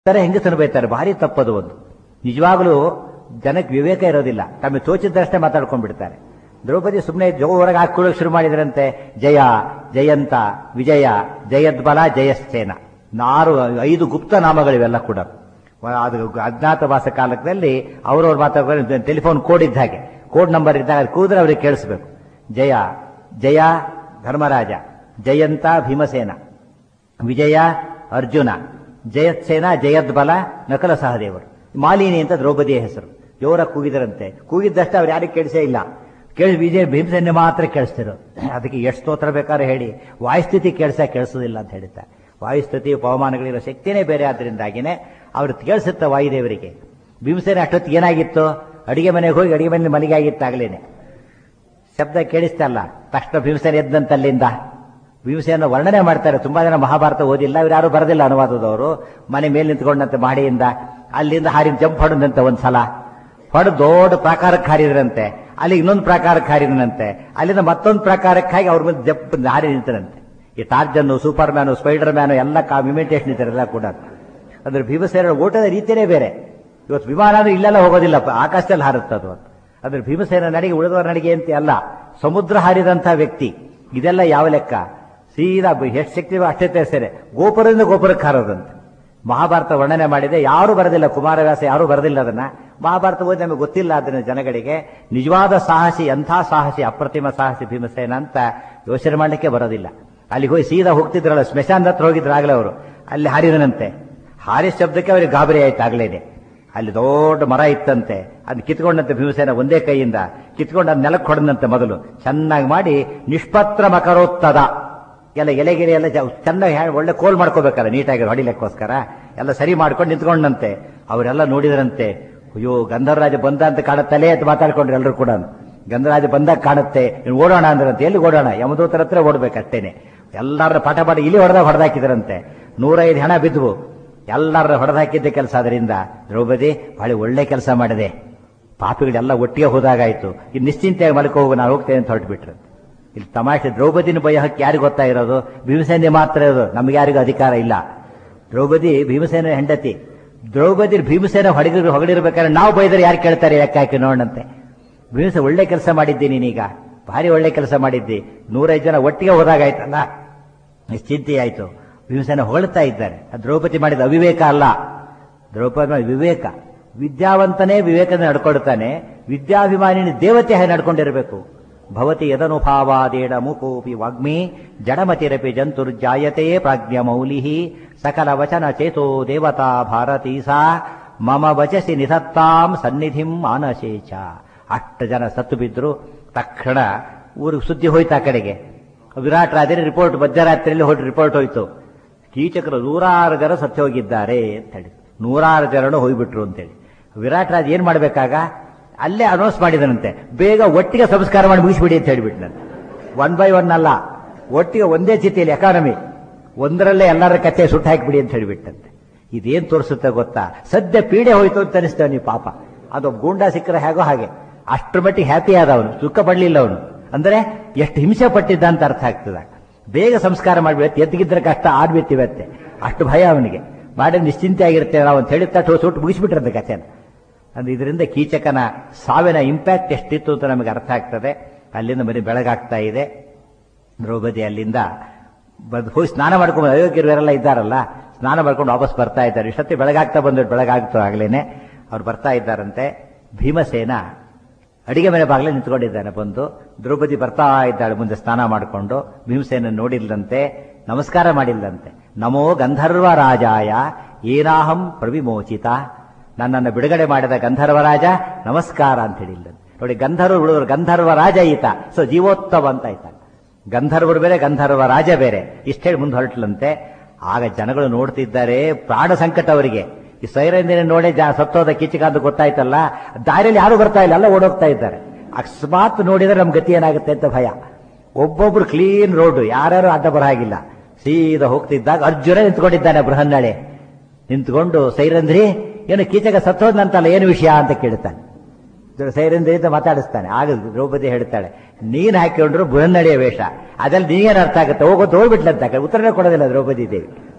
ತರ ಹೆಂಗಸನ್ನು ಬೈತಾರೆ ಭಾರಿ ತಪ್ಪದು ಒಂದು ನಿಜವಾಗ್ಲೂ ಜನಕ್ಕೆ ವಿವೇಕ ಇರೋದಿಲ್ಲ ತಮಗೆ ತೋಚಿದ್ದಷ್ಟೇ ಮಾತಾಡ್ಕೊಂಡ್ಬಿಡ್ತಾರೆ ದ್ರೌಪದಿ ಸುಮ್ಮನೆ ಜೋರಾಗಿ ಹಾಕೊಳ್ಳೋಕೆ ಶುರು ಮಾಡಿದ್ರಂತೆ ಜಯ ಜಯಂತ ವಿಜಯ ಜಯದ್ಬಲ ಜಯಸ್ಥೇನ ನಾರು ಐದು ಗುಪ್ತ ನಾಮಗಳಿವೆಲ್ಲ ಕೂಡ ಅದು ಅಜ್ಞಾತವಾಸ ಕಾಲದಲ್ಲಿ ಅವರವ್ರ ಮಾತಾಡ ಟೆಲಿಫೋನ್ ಕೋಡ್ ಇದ್ದ ಹಾಗೆ ಕೋಡ್ ನಂಬರ್ ಇದ್ದಾಗ ಕೂದ್ರೆ ಅವ್ರಿಗೆ ಕೇಳಿಸ್ಬೇಕು ಜಯ ಜಯ ಧರ್ಮರಾಜ ಜಯಂತ ಭೀಮಸೇನ ವಿಜಯ ಅರ್ಜುನ ಜಯತ್ಸೇನ ಜಯದ್ಬಲ ನಕಲ ಸಹದೇವರು ಮಾಲಿನಿ ಅಂತ ದ್ರೌಪದಿಯ ಹೆಸರು ಜೋರ ಕೂಗಿದರಂತೆ ಕೂಗಿದ್ದಷ್ಟೇ ಅವ್ರು ಯಾರಿಗೆ ಕೇಳಿಸೇ ಇಲ್ಲ ಕೇಳಿ ವಿಜಯ ಭೀಮಸೇನೆ ಮಾತ್ರ ಕೇಳಿಸ್ತಿರೋ ಅದಕ್ಕೆ ಎಷ್ಟು ಸ್ತೋತ್ರ ಬೇಕಾದ್ರೆ ಹೇಳಿ ವಾಯುಸ್ಥಿತಿ ಕೇಳಿಸ ಕೇಳಿಸೋದಿಲ್ಲ ಅಂತ ಹೇಳ್ತಾರೆ ವಾಯುಸ್ಥಿತಿ ಪವಮಾನಗಳಿರೋ ಶಕ್ತಿನೇ ಬೇರೆ ಆದ್ದರಿಂದಾಗಿನೇ ಅವ್ರು ಕೇಳಿಸುತ್ತೆ ವಾಯುದೇವರಿಗೆ ಭೀಮಸೇನೆ ಅಷ್ಟೊತ್ತಿಗೆ ಏನಾಗಿತ್ತು ಅಡಿಗೆ ಮನೆಗೆ ಹೋಗಿ ಅಡಿಗೆ ಮನೆ ಮನೆಗೆ ಆಗಿತ್ತಾಗಲೇನೆ ಶಬ್ದ ಕೇಳಿಸ್ತಲ್ಲ ತಕ್ಷಣ ಭೀಮಸೇನ ಎದ್ದಂತಲ್ಲಿಂದ ಭೀಮಸೇನ ವರ್ಣನೆ ಮಾಡ್ತಾರೆ ತುಂಬಾ ಜನ ಮಹಾಭಾರತ ಓದಿಲ್ಲ ಇವ್ರು ಯಾರು ಬರದಿಲ್ಲ ಅನುವಾದದವರು ಮನೆ ಮೇಲೆ ನಿಂತ್ಕೊಂಡಂತೆ ಮಾಡಿಯಿಂದ ಅಲ್ಲಿಂದ ಹಾರಿನ ಜಂಪ್ ಹೊಡೆದಂತೆ ಒಂದ್ಸಲ ಹೊಡೆದು ದೊಡ್ಡ ಪ್ರಾಕಾರಕ್ಕೆ ಹಾರಿದ್ರಂತೆ ಅಲ್ಲಿ ಇನ್ನೊಂದು ಪ್ರಾಕಾರಕ್ಕೆ ಹಾರಿದನಂತೆ ಅಲ್ಲಿಂದ ಮತ್ತೊಂದು ಪ್ರಾಕಾರಕ್ಕೆ ಹಾಕಿ ಅವ್ರ ಮೇಲೆ ಜಂಪ್ ಹಾರಿ ನಿಂತರಂತೆ ಈ Tarzan superman spiderman ಎಲ್ಲ ಇಮಿಟೇಷನ್ ಇದ್ದಾರೆಲ್ಲ ಕೂಡ ಅಂದ್ರೆ ಭೀಮಸೇನ ಓಟದ ರೀತಿಯೇ ಬೇರೆ ಇವತ್ತು ವಿಮಾನ ಇಲ್ಲೆಲ್ಲ ಹೋಗೋದಿಲ್ಲ ಆಕಾಶದಲ್ಲಿ ಹಾರುತ್ತದು ಅಂತ ಅಂದ್ರೆ ಭೀಮಸೇನ ನಡಿಗೆ ಉಳಿದವರ ನಡಿಗೆ ಅಂತ ಅಲ್ಲ ಸಮುದ್ರ ಹಾರಿದಂಥ ವ್ಯಕ್ತಿ ಇದೆಲ್ಲ ಯಾವ ಲೆಕ್ಕ ಸೀದಾ ಎಷ್ಟು ಶಕ್ತಿ ಅಷ್ಟೇ ಸೇರೆ ಗೋಪುರದಿಂದ ಗೋಪುರಕ್ಕೆ ಹಾರೋದಂತೆ ಮಹಾಭಾರತ ವರ್ಣನೆ ಮಾಡಿದೆ ಯಾರು ಬರದಿಲ್ಲ ಕುಮಾರವ್ಯಾಸ ಯಾರು ಬರದಿಲ್ಲ ಅದನ್ನ ಮಹಾಭಾರತ ಓದಿ ನಮಗೆ ಗೊತ್ತಿಲ್ಲ ಅದನ್ನ ಜನಗಳಿಗೆ ನಿಜವಾದ ಸಾಹಸಿ ಎಂಥ ಸಾಹಸಿ ಅಪ್ರತಿಮ ಸಾಹಸಿ ಭೀಮಸೇನ ಅಂತ ಯೋಚನೆ ಮಾಡಲಿಕ್ಕೆ ಬರೋದಿಲ್ಲ ಅಲ್ಲಿಗೆ ಹೋಗಿ ಸೀದಾ ಹೋಗ್ತಿದ್ರಲ್ಲ ಸ್ಮಶಾನದ ಹತ್ರ ಹೋಗಿದ್ರಾಗಲೇ ಅವರು ಅಲ್ಲಿ ಹಾರಿದನಂತೆ ಹಾರಿದ ಶಬ್ದಕ್ಕೆ ಅವ್ರಿಗೆ ಗಾಬರಿ ಆಯ್ತು ಆಗ್ಲೇನೆ ಅಲ್ಲಿ ದೊಡ್ಡ ಮರ ಇತ್ತಂತೆ ಅದು ಕಿತ್ಕೊಂಡಂತೆ ಭೀಮಸೇನ ಒಂದೇ ಕೈಯಿಂದ ಕಿತ್ಕೊಂಡು ಅದ್ ನೆಲಕ್ಕೆ ಹೊಡೆದಂತೆ ಮೊದಲು ಚೆನ್ನಾಗಿ ಮಾಡಿ ನಿಷ್ಪತ್ರ ಮಕರೋತ್ತದ ಎಲ್ಲ ಎಲೆಗಿರೆ ಎಲ್ಲ ಚೆನ್ನಾಗಿ ಒಳ್ಳೆ ಕೋಲ್ ಮಾಡ್ಕೋಬೇಕಲ್ಲ ನೀಟಾಗಿ ಹೊಡಿಲಿಕ್ಕೋಸ್ಕರ ಎಲ್ಲ ಸರಿ ಮಾಡ್ಕೊಂಡು ನಿಂತ್ಕೊಂಡಂತೆ ಅವರೆಲ್ಲ ನೋಡಿದ್ರಂತೆ ಅಯ್ಯೋ ಗಂಧರ್ವರಾಜ ಬಂದ ಅಂತ ಕಾಣುತ್ತಲೇ ಅಂತ ಮಾತಾಡ್ಕೊಂಡ್ರು ಎಲ್ಲರೂ ಕೂಡ ಗಂಧರಾಜ ಬಂದಾಗ ಕಾಣುತ್ತೆ ಇನ್ನು ಓಡೋಣ ಅಂದ್ರಂತೆ ಎಲ್ಲಿ ಓಡೋಣ ಯಮದೂತರ ಹತ್ರ ಓಡ್ಬೇಕಷ್ಟೇನೆ ಎಲ್ಲರ ಪಾಠ ಪಾಠ ಇಲ್ಲಿ ಹೊಡೆದಾಗ ಹೊಡೆದಾಕಿದ್ರಂತೆ ನೂರೈದು ಹಣ ಬಿದ್ವು ಎಲ್ಲರ ಹೊಡೆದಾಕಿದ್ದ ಕೆಲಸ ಅದರಿಂದ ದ್ರೌಪದಿ ಬಹಳ ಒಳ್ಳೆ ಕೆಲಸ ಮಾಡಿದೆ ಪಾಪಿಗಳೆಲ್ಲ ಒಟ್ಟಿಗೆ ಹೋದಾಗಾಯ್ತು ಇದು ನಿಶ್ಚಿಂತೆಯಾಗಿ ಮಲ್ಕೋ ಹೋಗು ನಾನು ಹೋಗ್ತೇನೆ ಅಂತ ಹೊರಟುಬಿಟ್ರು ಇಲ್ಲಿ ತಮಾಷೆ ದ್ರೌಪದಿನ ಭಯಕ್ಕೆ ಯಾರಿಗೆ ಗೊತ್ತಾ ಇರೋದು ಭೀಮಸೇನೆ ಮಾತ್ರ ಇರೋದು ನಮ್ಗೆ ಯಾರಿಗೂ ಅಧಿಕಾರ ಇಲ್ಲ ದ್ರೌಪದಿ ಭೀಮಸೇನ ಹೆಂಡತಿ ದ್ರೌಪದಿ ಭೀಮಸೇನ ಹೊಡೆದಿರ್ ಹೊಗಳಿರ್ಬೇಕಾದ್ರೆ ನಾವು ಬೈದರೆ ಯಾರು ಕೇಳ್ತಾರೆ ಲೆಕ್ಕ ಹಾಕಿ ನೋಡಂತೆ ಭೀಮಸೇನ ಒಳ್ಳೆ ಕೆಲಸ ಮಾಡಿದ್ದಿ ನೀನೀಗ ಭಾರಿ ಒಳ್ಳೆ ಕೆಲಸ ಮಾಡಿದ್ದಿ ನೂರೈದು ಜನ ಒಟ್ಟಿಗೆ ಹೋದಾಗಾಯ್ತಲ್ಲ ನಿಶ್ಚಿಂತೆ ಆಯ್ತು ಭೀಮಸೇನ ಹೊಗಳ್ತಾ ಇದ್ದಾರೆ ದ್ರೌಪದಿ ಮಾಡಿದ ಅವಿವೇಕ ಅಲ್ಲ ದ್ರೌಪದಿ ವಿವೇಕ ವಿದ್ಯಾವಂತನೇ ವಿವೇಕದ ನಡ್ಕೊಳ್ತಾನೆ ವಿದ್ಯಾಭಿಮಾನಿನಿ ದೇವತೆ ಹಾಗೆ ನಡ್ಕೊಂಡಿರಬೇಕು ಭವತಿ ಯದನುಭಾವಾದೇಡ ಮುಕೋಪಿ ವಾಗ್ಮಿ ಜಡಮತಿರಪಿ ಜಂತುರ್ಜಾಯತೆ ಪ್ರಾಜ್ಞ ಮೌಲಿ ಸಕಲ ವಚನ ಚೇತೋ ದೇವತಾ ಭಾರತೀ ಸಾ ಮಮ ವಚಸಿ ನಿಧತ್ತಾಂ ಸನ್ನಿಧಿಂ ಮಾನಶೇಚ ಅಷ್ಟು ಜನ ಸತ್ತು ಬಿದ್ರು ತಕ್ಷಣ ಊರಿಗೆ ಸುದ್ದಿ ಹೋಯ್ತು ಆ ಕಡೆಗೆ ವಿರಾಟ್ ರಾಜರೇ ರಿಪೋರ್ಟ್ ಮಧ್ಯರಾತ್ರಿಯಲ್ಲಿ ಹೊರಟು ರಿಪೋರ್ಟ್ ಹೋಯ್ತು ಕೀಚಕರು ನೂರಾರು ಜನ ಸತ್ತು ಹೋಗಿದ್ದಾರೆ ಅಂತ ಹೇಳಿ ನೂರಾರು ಜನರು ಹೋಗ್ಬಿಟ್ರು ಅಂತೇಳಿ ವಿರಾಟ್ ರಾಜ್ ಏನ್ ಮಾಡ್ಬೇಕಾಗ ಅಲ್ಲೇ ಅನೌನ್ಸ್ ಮಾಡಿದನಂತೆ ಬೇಗ ಒಟ್ಟಿಗೆ ಸಂಸ್ಕಾರ ಮಾಡಿ ಮುಗಿಸ್ಬಿಡಿ ಅಂತ ಹೇಳ್ಬಿಟ್ನಂತೆ ಒನ್ ಬೈ ಒನ್ ಅಲ್ಲ ಒಟ್ಟಿಗೆ ಒಂದೇ ಚಿತಿಯಲ್ಲಿ ಎಕಾನಮಿ ಒಂದರಲ್ಲೇ ಎಲ್ಲರ ಕತ್ತೆ ಸುಟ್ಟು ಹಾಕಿಬಿಡಿ ಅಂತ ಹೇಳ್ಬಿಟ್ಟಂತೆ ಇದೇನ್ ತೋರಿಸುತ್ತೆ ಗೊತ್ತಾ ಸದ್ಯ ಪೀಡೆ ಹೋಯ್ತು ಅಂತ ಅನಿಸ್ತೇವೆ ನೀವು ಪಾಪ ಅದು ಗೂಂಡ ಸಿಕ್ಕರೆ ಹೇಗೋ ಹಾಗೆ ಅಷ್ಟ್ರ ಮಟ್ಟಿಗೆ ಹ್ಯಾಪಿ ಆದ ಅವನು ಸುಖ ಪಡ್ಲಿಲ್ಲ ಅವನು ಅಂದ್ರೆ ಎಷ್ಟು ಹಿಂಸೆ ಪಟ್ಟಿದ್ದ ಅಂತ ಅರ್ಥ ಆಗ್ತದ ಬೇಗ ಸಂಸ್ಕಾರ ಮಾಡ್ಬಿಡತ್ತೆ ಎದ್ದಿಗಿದ್ರೆ ಕಷ್ಟ ಆಡ್ಬಿಟ್ಟಿವತ್ತೆ ಅಷ್ಟು ಭಯ ಅವನಿಗೆ ಮಾಡಿ ನಿಶ್ಚಿಂತೆ ಆಗಿರ್ತೇವೆ ನಾವು ಅಂತ ಹೇಳಿ ತಟ್ಟು ಸುಟ್ಟು ಮುಗಿಸ್ಬಿಟ್ಟಿರಂತೆ ಕಥೆನ ಅಂದ್ರೆ ಇದರಿಂದ ಕೀಚಕನ ಸಾವಿನ ಇಂಪ್ಯಾಕ್ಟ್ ಎಷ್ಟಿತ್ತು ಅಂತ ನಮಗೆ ಅರ್ಥ ಆಗ್ತದೆ ಅಲ್ಲಿಂದ ಮನೆ ಬೆಳಗಾಗ್ತಾ ಇದೆ ದ್ರೌಪದಿ ಅಲ್ಲಿಂದ ಬಂದು ಹೋಗಿ ಸ್ನಾನ ಮಾಡ್ಕೊಂಡು ಅಯೋಗ್ಯರೆಲ್ಲ ಇದ್ದಾರಲ್ಲ ಸ್ನಾನ ಮಾಡ್ಕೊಂಡು ವಾಪಸ್ ಬರ್ತಾ ಇದ್ದಾರೆ ಇಷ್ಟೊತ್ತಿ ಬೆಳಗಾಗ್ತಾ ಬಂದ್ರು ಬೆಳಗಾಗ್ತು ಆಗ್ಲೇನೆ ಅವ್ರು ಬರ್ತಾ ಇದ್ದಾರಂತೆ ಭೀಮಸೇನ ಅಡಿಗೆ ಮನೆ ಬಾಗಿಲೇ ನಿಂತ್ಕೊಂಡಿದ್ದಾನೆ ಬಂದು ದ್ರೌಪದಿ ಬರ್ತಾ ಇದ್ದಾಳೆ ಮುಂದೆ ಸ್ನಾನ ಮಾಡಿಕೊಂಡು ಭೀಮಸೇನ ನೋಡಿಲ್ಲಂತೆ ನಮಸ್ಕಾರ ಮಾಡಿಲ್ಲಂತೆ ನಮೋ ಗಂಧರ್ವ ರಾಜಾಯ ಏನಾಹಂ ಪ್ರವಿಮೋಚಿತ ನನ್ನನ್ನು ಬಿಡುಗಡೆ ಮಾಡಿದ ಗಂಧರ್ವ ರಾಜ ನಮಸ್ಕಾರ ಅಂತ ಹೇಳಿಲ್ಲ ನೋಡಿ ಗಂಧರ್ವ ಉಳಿದ್ರು ಗಂಧರ್ವ ರಾಜ ಈತ ಸೊ ಜೀವೋತ್ತವ ಅಂತ ಆಯ್ತ ಗಂಧರ್ವರು ಬೇರೆ ಗಂಧರ್ವ ರಾಜ ಬೇರೆ ಇಷ್ಟ ಹೇಳಿ ಮುಂದೆ ಹೊರಟ್ಲಂತೆ ಆಗ ಜನಗಳು ನೋಡ್ತಿದ್ದಾರೆ ಪ್ರಾಣ ಸಂಕಟ ಅವರಿಗೆ ಈ ಸೈರಂದಿನ ನೋಡೇ ಜಾ ಸತ್ತೋದ ಕಿಚಿಕ ಅಂತ ಗೊತ್ತಾಯ್ತಲ್ಲ ದಾರಿಯಲ್ಲಿ ಯಾರು ಬರ್ತಾ ಇಲ್ಲ ಎಲ್ಲ ಓಡೋಗ್ತಾ ಇದ್ದಾರೆ ಅಕಸ್ಮಾತ್ ನೋಡಿದ್ರೆ ನಮ್ ಗತಿ ಏನಾಗುತ್ತೆ ಅಂತ ಭಯ ಒಬ್ಬೊಬ್ರು ಕ್ಲೀನ್ ರೋಡ್ ಯಾರ್ಯಾರು ಅಡ್ಡ ಬರಹಾಗಿಲ್ಲ ಸೀದಾ ಹೋಗ್ತಿದ್ದಾಗ ಅರ್ಜುನ ನಿಂತ್ಕೊಂಡಿದ್ದಾನೆ ಬೃಹನ್ನಳೆ ನಿಂತ್ಕೊಂಡು ಸೈರಂದ್ರಿ ಏನು ಕೀಚಕ ಸತ್ತೋದ್ನಂತಲ್ಲ ಏನು ವಿಷಯ ಅಂತ ಕೇಳ್ತಾನೆ ಸೈರಂದ್ರಿ ಅಂತ ಮಾತಾಡಿಸ್ತಾನೆ ಆಗ ದ್ರೌಪದಿ ಹೇಳ್ತಾಳೆ ನೀನ್ ಹಾಕಿಕೊಂಡ್ರು ಬೃಹನ್ನಡೆಯ ವೇಷ ಅದ್ರಲ್ಲಿ ನೀನೇನು ಅರ್ಥ ಆಗುತ್ತೆ ಹೋಗೋದು ಹೋಗ್ಬಿಟ್ಲಂತ ಉತ್ತರನೇ ಕೊಡೋದಿಲ್ಲ ದ್ರೌಪದಿ ದೇವಿ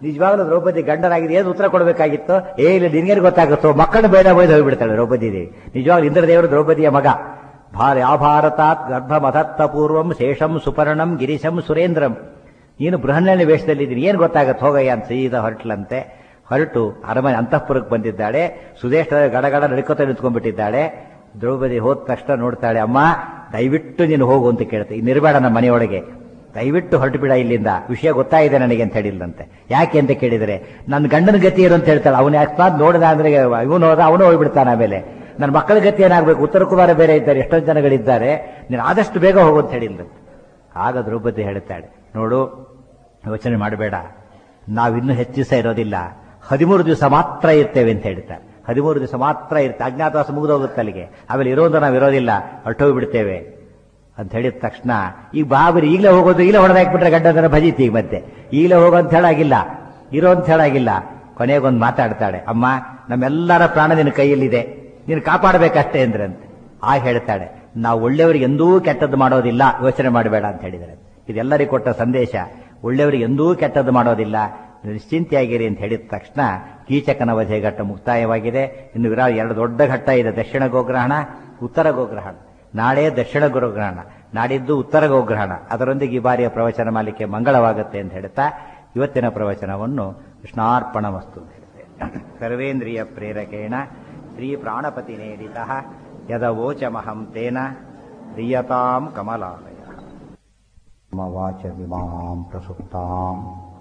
ನಿಜವಾಗ್ಲೂ ದ್ರೌಪದಿ ಗಂಡನಾಗಿದೆ ಏನು ಉತ್ತರ ಕೊಡಬೇಕಾಗಿತ್ತು ಏ ಇಲ್ಲ ನಿನ್ಗೇನು ಗೊತ್ತಾಗುತ್ತೋ ಮಕ್ಕಳು ಬೇಡ ಬೈದು ಹೋಗ್ಬಿಡ್ತಾಳೆ ದ್ರೌಪದಿ ದೇವಿ ನಿಜವಾಗ್ಲೂ ಇಂದ್ರದೇವರು ದ್ರೌಪದಿಯ ಮಗ ಭಾರ ಯಾಭಾರತಾತ್ ಗರ್ಭಮಧತ್ತ ಪೂರ್ವಂ ಶೇಷಂ ಸುಪರ್ಣಂ ಗಿರಿಶಂ ಸುರೇಂದ್ರಂ ನೀನು ಬೃಹನ್ನಳ್ಳಿ ವೇಷದಲ್ಲಿದ್ದೀನಿ ಏನು ಗೊತ್ತಾಗತ್ತೆ ಹೋಗಯ್ಯ ಅಂತ ಸೀದಾ ಹೊರಟ್ಲಂತೆ ಹೊರಟು ಅರಮನೆ ಅಂತಃಪುರಕ್ಕೆ ಬಂದಿದ್ದಾಳೆ ಸುದೇಶ ಗಡಗಡ ನಡ್ಕೋತ ನಿಂತ್ಕೊಂಡ್ಬಿಟ್ಟಿದ್ದಾಳೆ ದ್ರೌಪದಿ ಹೋದ ತಕ್ಷಣ ನೋಡ್ತಾಳೆ ಅಮ್ಮ ದಯವಿಟ್ಟು ನೀನು ಹೋಗು ಅಂತ ಕೇಳ್ತೆ ಇನ್ನಿರಬೇಡ ನಮ್ಮ ಮನೆಯೊಳಗೆ ದಯವಿಟ್ಟು ಹೊರಟು ಬಿಡ ಇಲ್ಲಿಂದ ವಿಷಯ ಗೊತ್ತಾಗಿದೆ ನನಗೆ ಅಂತ ಹೇಳಿಲ್ಲಂತೆ ಯಾಕೆ ಅಂತ ಕೇಳಿದರೆ ನನ್ನ ಗಂಡನ ಗತಿ ಏನು ಅಂತ ಹೇಳ್ತಾಳೆ ಅವನು ಅಕಸ್ಮಾತ್ ನೋಡಿದ ಅಂದ್ರೆ ಇವನು ಹೋದ ಅವನು ಹೋಗ್ಬಿಡ್ತಾನೆ ಆಮೇಲೆ ನನ್ನ ಮಕ್ಕಳ ಗತಿ ಏನಾಗಬೇಕು ಉತ್ತರ ಕುಮಾರ ಬೇರೆ ಇದ್ದಾರೆ ಎಷ್ಟೊಂದು ಜನಗಳಿದ್ದಾರೆ ನೀನು ಆದಷ್ಟು ಬೇಗ ಹೋಗು ಅಂತ ಹೇಳಿಲ್ಲಂತೆ ಆಗ ದ್ರೌಪದಿ ಹೇಳ್ತಾಳೆ ನೋಡು ಯೋಚನೆ ಮಾಡಬೇಡ ನಾವಿನ್ನೂ ಹೆಚ್ಚು ದಿವಸ ಇರೋದಿಲ್ಲ ಹದಿಮೂರು ದಿವಸ ಮಾತ್ರ ಇರ್ತೇವೆ ಅಂತ ಹೇಳ್ತಾರೆ ಹದಿಮೂರು ದಿವಸ ಮಾತ್ರ ಇರುತ್ತೆ ಅಜ್ಞಾತವಾಸ ಮುಗಿದೋಗುತ್ತೆ ಅಲ್ಲಿಗೆ ಆಮೇಲೆ ಇರೋದು ನಾವು ಇರೋದಿಲ್ಲ ಹೊರಟೋಗಿ ಬಿಡ್ತೇವೆ ಅಂತ ಹೇಳಿದ ತಕ್ಷಣ ಈಗ ಬಾಬರಿ ಈಗಲೇ ಹೋಗೋದು ಈಗಲೇ ಹೊಡೆದಾಕ್ಬಿಟ್ರೆ ಗಡ್ಡದನ್ನ ಭಜಿತಿ ಈಗ ಮತ್ತೆ ಈಗಲೇ ಹೋಗೋ ಅಂತ ಹೇಳಾಗಿಲ್ಲ ಇರೋ ಅಂತ ಹೇಳಾಗಿಲ್ಲ ಕೊನೆಗೊಂದು ಮಾತಾಡ್ತಾಳೆ ಅಮ್ಮ ನಮ್ಮೆಲ್ಲರ ಪ್ರಾಣ ನಿನ್ನ ಕೈಯಲ್ಲಿದೆ ನೀನು ಕಾಪಾಡಬೇಕಷ್ಟೇ ಅಂದ್ರಂತೆ ಆ ಹೇಳ್ತಾಳೆ ನಾವು ಒಳ್ಳೆಯವರಿಗೆ ಎಂದೂ ಕೆಟ್ಟದ್ದು ಮಾಡೋದಿಲ್ಲ ಯೋಚನೆ ಮಾಡಬೇಡ ಅಂತ ಹೇಳಿದರೆ ಇದೆಲ್ಲರಿಗೂ ಕೊಟ್ಟ ಸಂದೇಶ ಒಳ್ಳೆಯವರಿಗೆ ಎಂದೂ ಕೆಟ್ಟದ್ದು ಮಾಡೋದಿಲ್ಲ ನಿಶ್ಚಿಂತೆಯಾಗಿರಿ ಅಂತ ಹೇಳಿದ ತಕ್ಷಣ ಕೀಚಕನ ವಧೆ ಘಟ್ಟ ಮುಕ್ತಾಯವಾಗಿದೆ ಇನ್ನು ವಿರಾ ಎರಡು ದೊಡ್ಡ ಘಟ್ಟ ಇದೆ ದಕ್ಷಿಣ ಗೋಗ್ರಹಣ ಉತ್ತರ ಗೋಗ್ರಹಣ ನಾಳೆ ದಕ್ಷಿಣ ಗೋಗ್ರಹಣ ನಾಡಿದ್ದು ಉತ್ತರ ಗೋಗ್ರಹಣ ಅದರೊಂದಿಗೆ ಈ ಬಾರಿಯ ಪ್ರವಚನ ಮಾಲಿಕೆ ಮಂಗಳವಾಗುತ್ತೆ ಅಂತ ಹೇಳ್ತಾ ಇವತ್ತಿನ ಪ್ರವಚನವನ್ನು ಕೃಷ್ಣಾರ್ಪಣ ವಸ್ತು ಸರ್ವೇಂದ್ರಿಯ ಪ್ರೇರಕೇಣ ಶ್ರೀ ಪ್ರಾಣಪತಿ ನೇಡಿತ ಯದವೋಚಮಹಂ ತೇನ ದೀಯತಾಂ ಕಮಲಾಲಯ ವಾಚ ವಿಮಾಂ ಪ್ರಸುಪ್ತಾಂ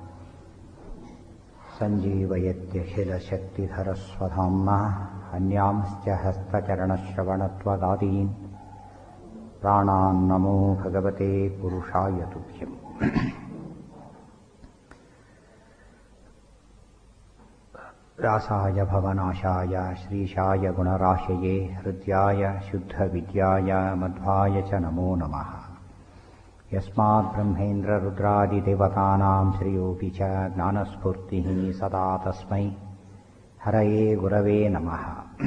सञ्जीवयत्यखिलशक्तिधरस्वधाम्ना अन्यांश्च हस्तचरणश्रवणत्वदादीन् प्राणान्नमो भगवते पुरुषाय तुभ्यम् व्यासाय भवनाशाय श्रीशाय गुणराशये हृद्याय शुद्धविद्याय मध्वाय च नमो नमः यस्माद्ब्रह्मेन्द्ररुद्रादिदेवतानां श्रियोऽपि च ज्ञानस्फूर्तिः सदा तस्मै हरये गुरवे नमः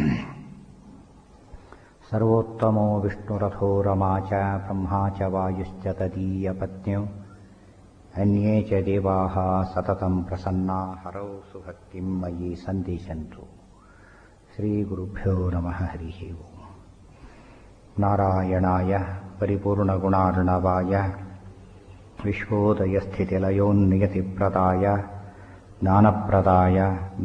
सर्वोत्तमो विष्णुरथो रमा च ब्रह्मा च वायुश्च तदीयपत्न्यौ अन्ये च देवाः सततं प्रसन्ना हरौ सुभक्तिं मयि सन्दिशन्तु श्रीगुरुभ्यो नमः हरिः ओम् नारायणाय परिपूर्णगुणार्णवाय विश्वोदयस्थितिलयोन्नियतिप्रदाय ज्ञानप्रदाय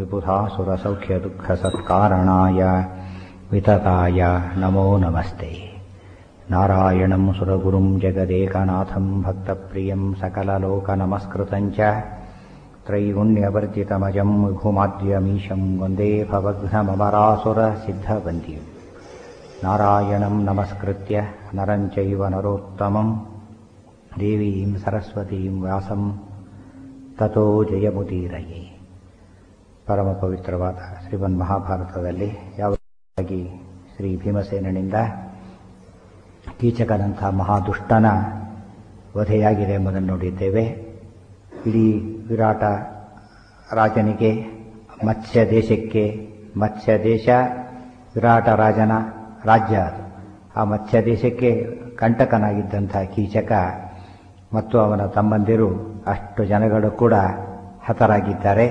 विबुधासुरसौख्यदुःखसत्कारणाय वितताय नमो नमस्ते नारायणं सुरगुरुं जगदेकनाथं भक्तप्रियं सकललोकनमस्कृतं च त्रैगुण्यवर्जितमजं विभुमाद्यमीशं वन्दे भवघ्नममरासुरसिद्धवन्द्यम् नारायणं नमस्कृत्य नरं चैव नरोत्तमं देवीं सरस्वतीं व्यासं ತಥೋ ಜಯಮುದೀರಯೇ ಪರಮ ಪವಿತ್ರವಾದ ಶ್ರೀಮನ್ ಮಹಾಭಾರತದಲ್ಲಿ ಯಾವಾಗಿ ಶ್ರೀ ಭೀಮಸೇನಿಂದ ಕೀಚಕನಂಥ ಮಹಾದುಷ್ಟನ ವಧೆಯಾಗಿದೆ ಎಂಬುದನ್ನು ನೋಡಿದ್ದೇವೆ ಇಡೀ ವಿರಾಟ ರಾಜನಿಗೆ ಮತ್ಸ್ಯ ದೇಶಕ್ಕೆ ಮತ್ಸ್ಯ ದೇಶ ವಿರಾಟ ರಾಜನ ರಾಜ್ಯ ಅದು ಆ ಮತ್ಸ್ಯ ದೇಶಕ್ಕೆ ಕಂಟಕನಾಗಿದ್ದಂಥ ಕೀಚಕ ಮತ್ತು ಅವನ ತಮ್ಮಂದಿರು ಅಷ್ಟು ಜನಗಳು ಕೂಡ ಹತರಾಗಿದ್ದಾರೆ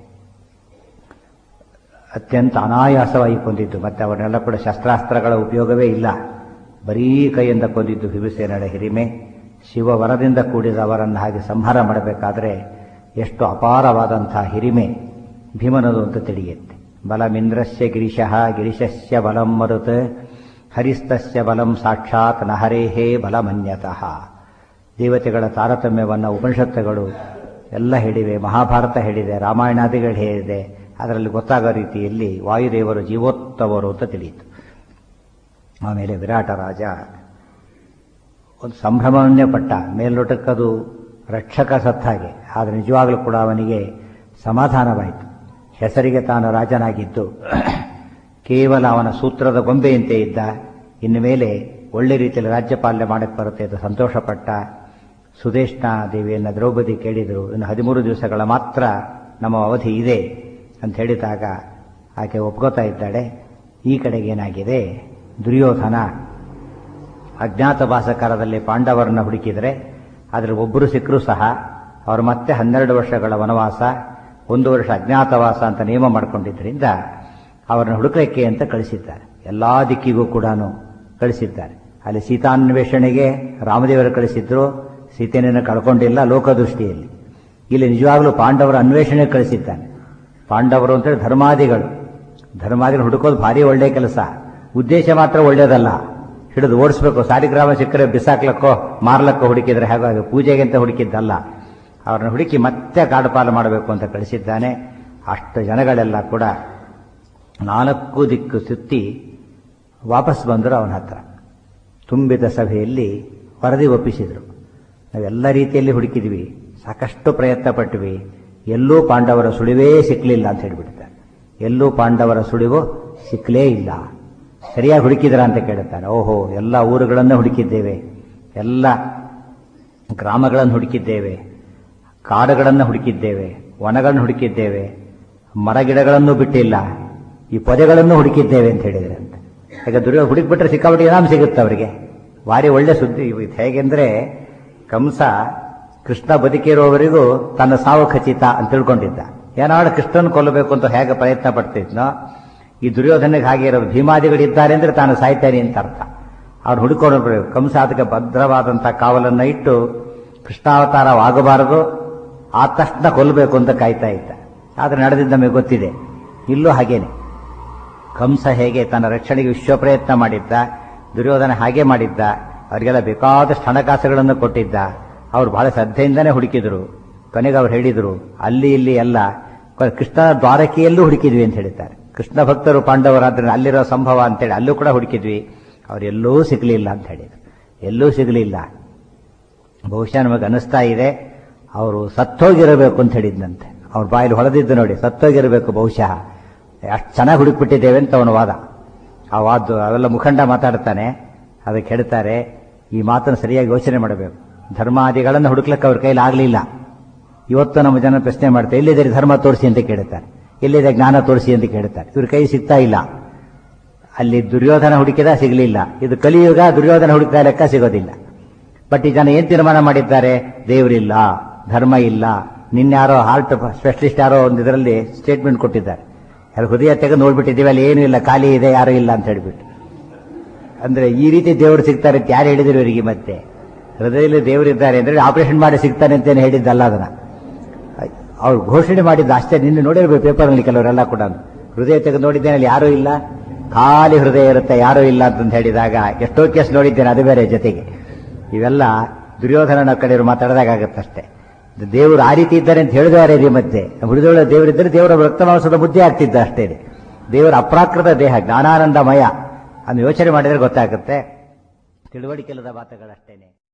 ಅತ್ಯಂತ ಅನಾಯಾಸವಾಗಿ ಕೊಂದಿದ್ದು ಮತ್ತೆ ಅವರೆಲ್ಲ ಕೂಡ ಶಸ್ತ್ರಾಸ್ತ್ರಗಳ ಉಪಯೋಗವೇ ಇಲ್ಲ ಬರೀ ಕೈಯಿಂದ ಕೊಂದಿದ್ದು ಭೀಮಸೇನರ ಹಿರಿಮೆ ಶಿವವರದಿಂದ ಕೂಡಿದ ಅವರನ್ನು ಹಾಗೆ ಸಂಹಾರ ಮಾಡಬೇಕಾದ್ರೆ ಎಷ್ಟು ಅಪಾರವಾದಂಥ ಹಿರಿಮೆ ಭೀಮನದು ಅಂತ ತಿಳಿಯುತ್ತೆ ಬಲಮಿಂದ್ರಸ್ಯ ಗಿರಿಶಃ ಗಿರಿಶಸ್ಯ ಬಲಂ ಮರುತ್ ಹರಿಸ್ತಸ್ಯ ಬಲಂ ಸಾಕ್ಷಾತ್ ನಹರೇಹೇ ಬಲಮನ್ಯತಃ ದೇವತೆಗಳ ತಾರತಮ್ಯವನ್ನು ಉಪನಿಷತ್ತುಗಳು ಎಲ್ಲ ಹೇಳಿವೆ ಮಹಾಭಾರತ ಹೇಳಿದೆ ರಾಮಾಯಣಾದಿಗಳು ಹೇಳಿದೆ ಅದರಲ್ಲಿ ಗೊತ್ತಾಗೋ ರೀತಿಯಲ್ಲಿ ವಾಯುದೇವರು ಜೀವೋತ್ತವರು ಅಂತ ತಿಳಿಯಿತು ಆಮೇಲೆ ವಿರಾಟ ರಾಜ ಒಂದು ಸಂಭ್ರಮವನ್ನೇ ಪಟ್ಟ ಮೇಲ್ನೋಟಕ್ಕದು ರಕ್ಷಕ ಸತ್ತಾಗೆ ಆದರೆ ನಿಜವಾಗಲೂ ಕೂಡ ಅವನಿಗೆ ಸಮಾಧಾನವಾಯಿತು ಹೆಸರಿಗೆ ತಾನು ರಾಜನಾಗಿದ್ದು ಕೇವಲ ಅವನ ಸೂತ್ರದ ಗೊಂಬೆಯಂತೆ ಇದ್ದ ಇನ್ನು ಮೇಲೆ ಒಳ್ಳೆ ರೀತಿಯಲ್ಲಿ ರಾಜ್ಯಪಾಲನೆ ಮಾಡಕ್ಕೆ ಬರುತ್ತೆ ಅಂತ ಸಂತೋಷಪಟ್ಟ ಸುದೇಶ್ನ ದೇವಿಯನ್ನು ದ್ರೌಪದಿ ಕೇಳಿದರು ಇನ್ನು ಹದಿಮೂರು ದಿವಸಗಳ ಮಾತ್ರ ನಮ್ಮ ಅವಧಿ ಇದೆ ಅಂತ ಹೇಳಿದಾಗ ಆಕೆ ಒಪ್ಕೋತಾ ಇದ್ದಾಳೆ ಈ ಕಡೆಗೆ ಏನಾಗಿದೆ ದುರ್ಯೋಧನ ಅಜ್ಞಾತವಾಸಕಾರದಲ್ಲಿ ಪಾಂಡವರನ್ನ ಹುಡುಕಿದರೆ ಅದರಲ್ಲಿ ಒಬ್ಬರು ಸಿಕ್ಕರೂ ಸಹ ಅವರು ಮತ್ತೆ ಹನ್ನೆರಡು ವರ್ಷಗಳ ವನವಾಸ ಒಂದು ವರ್ಷ ಅಜ್ಞಾತವಾಸ ಅಂತ ನಿಯಮ ಮಾಡಿಕೊಂಡಿದ್ದರಿಂದ ಅವರನ್ನು ಹುಡುಕಲಿಕ್ಕೆ ಅಂತ ಕಳಿಸಿದ್ದಾರೆ ಎಲ್ಲಾ ದಿಕ್ಕಿಗೂ ಕೂಡ ಕಳಿಸಿದ್ದಾರೆ ಅಲ್ಲಿ ಸೀತಾನ್ವೇಷಣೆಗೆ ರಾಮದೇವರು ಕಳಿಸಿದ್ರು ಸೀತೆಯನ್ನು ಕಳ್ಕೊಂಡಿಲ್ಲ ಲೋಕದೃಷ್ಟಿಯಲ್ಲಿ ಇಲ್ಲಿ ನಿಜವಾಗ್ಲೂ ಪಾಂಡವರ ಅನ್ವೇಷಣೆ ಕಳಿಸಿದ್ದಾನೆ ಪಾಂಡವರು ಅಂತೇಳಿ ಧರ್ಮಾದಿಗಳು ಧರ್ಮಾದಿಗಳು ಹುಡುಕೋದು ಭಾರಿ ಒಳ್ಳೆ ಕೆಲಸ ಉದ್ದೇಶ ಮಾತ್ರ ಒಳ್ಳೇದಲ್ಲ ಹಿಡಿದು ಓಡಿಸ್ಬೇಕು ಸಾರಿಗ್ರಾಮ ಸಿಕ್ಕರೆ ಬಿಸಾಕ್ಲಕ್ಕೋ ಮಾರ್ಲಕ್ಕೋ ಹುಡುಕಿದ್ರೆ ಹಾಗಾಗಿ ಪೂಜೆಗೆ ಅಂತ ಹುಡುಕಿದ್ದಲ್ಲ ಅವ್ರನ್ನ ಹುಡುಕಿ ಮತ್ತೆ ಕಾಡುಪಾಲು ಮಾಡಬೇಕು ಅಂತ ಕಳಿಸಿದ್ದಾನೆ ಅಷ್ಟು ಜನಗಳೆಲ್ಲ ಕೂಡ ನಾಲ್ಕು ದಿಕ್ಕು ಸುತ್ತಿ ವಾಪಸ್ ಬಂದರು ಅವನ ಹತ್ರ ತುಂಬಿದ ಸಭೆಯಲ್ಲಿ ವರದಿ ಒಪ್ಪಿಸಿದರು ನಾವೆಲ್ಲ ರೀತಿಯಲ್ಲಿ ಹುಡುಕಿದ್ವಿ ಸಾಕಷ್ಟು ಪ್ರಯತ್ನ ಪಟ್ವಿ ಎಲ್ಲೂ ಪಾಂಡವರ ಸುಳಿವೇ ಸಿಕ್ಕಲಿಲ್ಲ ಅಂತ ಹೇಳ್ಬಿಡ್ತಾರೆ ಎಲ್ಲೂ ಪಾಂಡವರ ಸುಳಿವು ಸಿಕ್ಕಲೇ ಇಲ್ಲ ಸರಿಯಾಗಿ ಹುಡುಕಿದ್ರ ಅಂತ ಕೇಳುತ್ತಾರೆ ಓಹೋ ಎಲ್ಲ ಊರುಗಳನ್ನು ಹುಡುಕಿದ್ದೇವೆ ಎಲ್ಲ ಗ್ರಾಮಗಳನ್ನು ಹುಡುಕಿದ್ದೇವೆ ಕಾಡುಗಳನ್ನು ಹುಡುಕಿದ್ದೇವೆ ವನಗಳನ್ನು ಹುಡುಕಿದ್ದೇವೆ ಮರಗಿಡಗಳನ್ನು ಬಿಟ್ಟಿಲ್ಲ ಈ ಪೊದೆಗಳನ್ನು ಹುಡುಕಿದ್ದೇವೆ ಅಂತ ಹೇಳಿದ್ರೆ ಅಂತ ಈಗ ದುರ್ಯೋ ಹುಡುಕ್ಬಿಟ್ರೆ ಸಿಕ್ಕಾಪಟ್ಟೆ ಇನಾಮ್ ಸಿಗುತ್ತೆ ಅವರಿಗೆ ಭಾರಿ ಒಳ್ಳೆ ಸುದ್ದಿ ಇದು ಹೇಗೆಂದ್ರೆ ಕಂಸ ಕೃಷ್ಣ ಬದುಕಿರೋವರೆಗೂ ತನ್ನ ಸಾವು ಖಚಿತ ಅಂತ ತಿಳ್ಕೊಂಡಿದ್ದ ಏನಾದ್ರು ಕೃಷ್ಣನ್ ಕೊಲ್ಲಬೇಕು ಅಂತ ಹೇಗೆ ಪ್ರಯತ್ನ ಪಡ್ತಿದ್ನೋ ಈ ದುರ್ಯೋಧನೆಗೆ ಹಾಗೆ ಇರೋದು ಭೀಮಾದಿಗಳಿದ್ದಾರೆ ಅಂದ್ರೆ ತಾನು ಸಾಯ್ತಾನೆ ಅಂತ ಅರ್ಥ ಅವ್ರು ಹುಡುಕೊಂಡು ಬರ್ಬೇಕು. ಕಂಸ ಅದಕ್ಕೆ ಭದ್ರವಾದಂಥ ಕಾವಲನ್ನ ಇಟ್ಟು ಕೃಷ್ಣಾವತಾರವಾಗಬಾರದು ಆ ತಕ್ಷಣ ಕೊಲ್ಲಬೇಕು ಅಂತ ಕಾಯ್ತಾ ಇದ್ದ ಆದ್ರೆ ನಡೆದಿದ್ದ ನಮಗೆ ಗೊತ್ತಿದೆ ಇಲ್ಲೂ ಹಾಗೇನೆ ಕಂಸ ಹೇಗೆ ತನ್ನ ರಕ್ಷಣೆಗೆ ವಿಶ್ವ ಪ್ರಯತ್ನ ಮಾಡಿದ್ದ ದುರ್ಯೋಧನ ಹಾಗೆ ಮಾಡಿದ್ದ ಅವರಿಗೆಲ್ಲ ಬೇಕಾದಷ್ಟು ಹಣಕಾಸುಗಳನ್ನು ಕೊಟ್ಟಿದ್ದ ಅವ್ರು ಬಹಳ ಶ್ರದ್ಧೆಯಿಂದನೇ ಹುಡುಕಿದ್ರು ಕೊನೆಗೆ ಅವ್ರು ಹೇಳಿದ್ರು ಅಲ್ಲಿ ಇಲ್ಲಿ ಎಲ್ಲ ಕ- ಕೃಷ್ಣನ ದ್ವಾರಕೆಯಲ್ಲೂ ಹುಡುಕಿದ್ವಿ ಅಂತ ಹೇಳಿದ್ದಾರೆ ಕೃಷ್ಣ ಭಕ್ತರು ಪಾಂಡವರಾದ್ರೆ ಅಲ್ಲಿರೋ ಸಂಭವ ಅಂತೇಳಿ ಅಲ್ಲೂ ಕೂಡ ಹುಡುಕಿದ್ವಿ ಅವರೆಲ್ಲೂ ಸಿಗಲಿಲ್ಲ ಅಂತ ಹೇಳಿದ್ರು ಎಲ್ಲೂ ಸಿಗಲಿಲ್ಲ ಬಹುಶಃ ನಮಗೆ ಅನಿಸ್ತಾ ಇದೆ ಅವರು ಸತ್ತೋಗಿರಬೇಕು ಅಂತ ಹೇಳಿದ್ನಂತೆ ಅವ್ರ ಬಾಯಲ್ಲಿ ಹೊಡೆದಿದ್ದು ನೋಡಿ ಸತ್ತೋಗಿರಬೇಕು ಬಹುಶಃ ಅಷ್ಟು ಚೆನ್ನಾಗಿ ಹುಡುಕ್ಬಿಟ್ಟಿದ್ದೇವೆ ಅಂತ ಅವನ ವಾದ ಆ ವಾದ ಅವೆಲ್ಲ ಮುಖಂಡ ಮಾತಾಡ್ತಾನೆ ಅದಕ್ಕೆ ಹೇಳ್ತಾರೆ ಈ ಮಾತನ್ನು ಸರಿಯಾಗಿ ಯೋಚನೆ ಮಾಡಬೇಕು ಧರ್ಮಾದಿಗಳನ್ನು ಹುಡುಕ್ಲಿಕ್ಕೆ ಅವ್ರ ಕೈಲಿ ಆಗಲಿಲ್ಲ ಇವತ್ತು ನಮ್ಮ ಜನ ಪ್ರಶ್ನೆ ಮಾಡ್ತಾರೆ ಎಲ್ಲಿದೆ ಧರ್ಮ ತೋರಿಸಿ ಅಂತ ಕೇಳ್ತಾರೆ ಎಲ್ಲಿದೆ ಜ್ಞಾನ ತೋರಿಸಿ ಅಂತ ಕೇಳ್ತಾರೆ ಇವ್ರ ಕೈ ಸಿಗ್ತಾ ಇಲ್ಲ ಅಲ್ಲಿ ದುರ್ಯೋಧನ ಹುಡುಕಿದ ಸಿಗಲಿಲ್ಲ ಇದು ಕಲಿಯುಗ ದುರ್ಯೋಧನ ಹುಡುಕಿದ ಲೆಕ್ಕ ಸಿಗೋದಿಲ್ಲ ಬಟ್ ಈ ಜನ ಏನ್ ತೀರ್ಮಾನ ಮಾಡಿದ್ದಾರೆ ದೇವರಿಲ್ಲ ಧರ್ಮ ಇಲ್ಲ ನಿನ್ಯಾರೋ ಹಾರ್ಟ್ ಸ್ಪೆಷಲಿಸ್ಟ್ ಯಾರೋ ಒಂದು ಇದರಲ್ಲಿ ಸ್ಟೇಟ್ಮೆಂಟ್ ಕೊಟ್ಟಿದ್ದಾರೆ ಅಲ್ಲಿ ಹೃದಯ ತೆಗೆದು ನೋಡ್ಬಿಟ್ಟಿದ್ದೀವಿ ಅಲ್ಲಿ ಏನೂ ಇಲ್ಲ ಖಾಲಿ ಇದೆ ಯಾರೂ ಇಲ್ಲ ಅಂತ ಹೇಳ್ಬಿಟ್ಟು ಅಂದ್ರೆ ಈ ರೀತಿ ದೇವರು ಸಿಗ್ತಾರೆ ಅಂತ ಯಾರು ಹೇಳಿದ್ರು ಇವರಿಗೆ ಮತ್ತೆ ಹೃದಯದಲ್ಲಿ ದೇವರಿದ್ದಾರೆ ಅಂದ್ರೆ ಆಪರೇಷನ್ ಮಾಡಿ ಸಿಗ್ತಾನೆ ಅಂತೇನು ಹೇಳಿದ್ದಲ್ಲ ಅದನ್ನ ಅವ್ರು ಘೋಷಣೆ ಮಾಡಿದ್ದು ಅಷ್ಟೇ ನಿನ್ನೆ ನೋಡಿರ್ಬೇಕು ಪೇಪರ್ನಲ್ಲಿ ಕೆಲವರೆಲ್ಲ ಕೂಡ ಹೃದಯ ತೆಗೆದು ನೋಡಿದ್ದೇನೆ ಅಲ್ಲಿ ಯಾರೂ ಇಲ್ಲ ಖಾಲಿ ಹೃದಯ ಇರುತ್ತೆ ಯಾರೂ ಇಲ್ಲ ಅಂತ ಹೇಳಿದಾಗ ಎಷ್ಟೋ ಕೇಸ್ ನೋಡಿದ್ದೇನೆ ಅದು ಬೇರೆ ಜೊತೆಗೆ ಇವೆಲ್ಲ ದುರ್ಯೋಧನನ ಕಡೆಯವರು ಮಾತಾಡಿದಾಗತ್ತಷ್ಟೇ ದೇವರು ಆ ರೀತಿ ಇದ್ದಾರೆ ಅಂತ ಹೇಳಿದವರೇ ಇದೆ ಮತ್ತೆ ಹುಡಿದೊಳ ದೇವರಿದ್ದರೆ ದೇವರ ರಕ್ತಮಾಂಸದ ಬುದ್ಧಿ ಆಗ್ತಿದ್ದ ಅಷ್ಟೇ ದೇವರ ಅಪ್ರಾಕೃತ ದೇಹ ಜ್ಞಾನಾನಂದಮಯ ಅನ್ನು ಯೋಚನೆ ಮಾಡಿದ್ರೆ ಗೊತ್ತಾಗುತ್ತೆ ತಿಳುವಳಿಕೆಲ್ಲದ ಮಾತುಗಳಷ್ಟೇನೆ